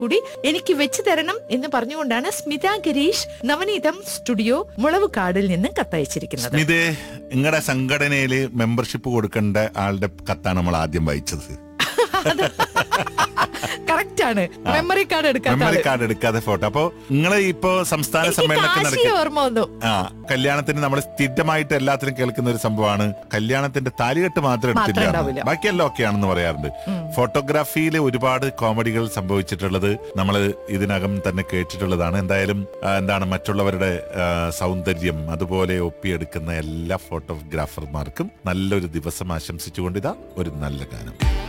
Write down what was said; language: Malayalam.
കൂടി എനിക്ക് വെച്ചു തരണം എന്ന് പറഞ്ഞുകൊണ്ടാണ് സ്മിത ഗിരീഷ് നവനീതം സ്റ്റുഡിയോ മുളവുകാടിൽ നിന്ന് കത്തയച്ചിരിക്കുന്നത് സ്മിതേ നിങ്ങളുടെ സംഘടനയില് മെമ്പർഷിപ്പ് കൊടുക്കേണ്ട ആളുടെ കത്താണ് നമ്മൾ ആദ്യം വായിച്ചത് കറക്റ്റ് ആണ് മെമ്മറി കാർഡ് എടുക്കാത്ത മെമ്മറി ആള്. കാർഡ് എടുക്കാതെ ഫോട്ടോ അപ്പൊ നിങ്ങൾ ഇപ്പോ സംസ്ഥാന എനിക്ക് സമ്മേളനത്തിൽ കാശി നടക്കുക ഓർമ്മ വന്നു ആ കല്യാണത്തിന് നമ്മൾ സ്ഥിരമായിട്ട് എല്ലാത്തിനും കേൾക്കുന്ന ഒരു സംഭവമാണ് കല്യാണത്തിന്റെ താലികെട്ട് മാത്രം മാത്രം എടുത്തില്ല ഉണ്ടാവില്ല. ബാക്കിയെല്ലാം ഒക്കെയാണെന്ന് പറയാറുണ്ട് ഫോട്ടോഗ്രാഫിയിൽ ഒരുപാട് കോമഡികൾ സംഭവിച്ചിട്ടുള്ളത് നമ്മൾ ഇതിനകം തന്നെ കേട്ടിട്ടുള്ളതാണ് എന്തായാലും ആ, എന്താണ് മറ്റുള്ളവരുടെ ആ, സൗന്ദര്യം അതുപോലെ ഒപ്പിയെടുക്കുന്ന എല്ലാ ഫോട്ടോഗ്രാഫർമാർക്കും നല്ലൊരു ദിവസം ആശംസിച്ചുകൊണ്ട് ഇതാ ഒരു നല്ല ഗാനം